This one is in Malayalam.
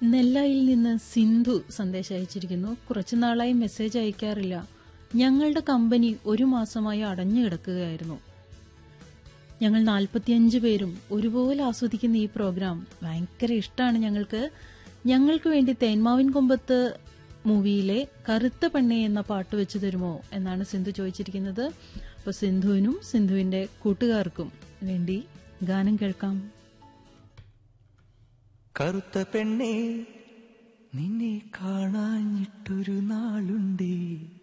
നെല്ലായിൽ നിന്ന് സിന്ധു സന്ദേശം അയച്ചിരിക്കുന്നു കുറച്ചു നാളായി മെസ്സേജ് അയക്കാറില്ല ഞങ്ങളുടെ കമ്പനി ഒരു മാസമായി അടഞ്ഞു കിടക്കുകയായിരുന്നു ഞങ്ങൾ നാൽപ്പത്തിയഞ്ച് പേരും ഒരുപോലെ ആസ്വദിക്കുന്ന ഈ പ്രോഗ്രാം ഭയങ്കര ഇഷ്ടമാണ് ഞങ്ങൾക്ക് ഞങ്ങൾക്ക് വേണ്ടി തേന്മാവിൻ കൊമ്പത്ത് മൂവിയിലെ കറുത്ത പെണ്ണെ എന്ന പാട്ട് വെച്ച് തരുമോ എന്നാണ് സിന്ധു ചോദിച്ചിരിക്കുന്നത് അപ്പോൾ സിന്ധുവിനും സിന്ധുവിന്റെ കൂട്ടുകാർക്കും വേണ്ടി ഗാനം കേൾക്കാം കറുത്ത പെണ്ണേ നിന്നെ കാണാഞ്ഞിട്ടൊരു നാളുണ്ടേ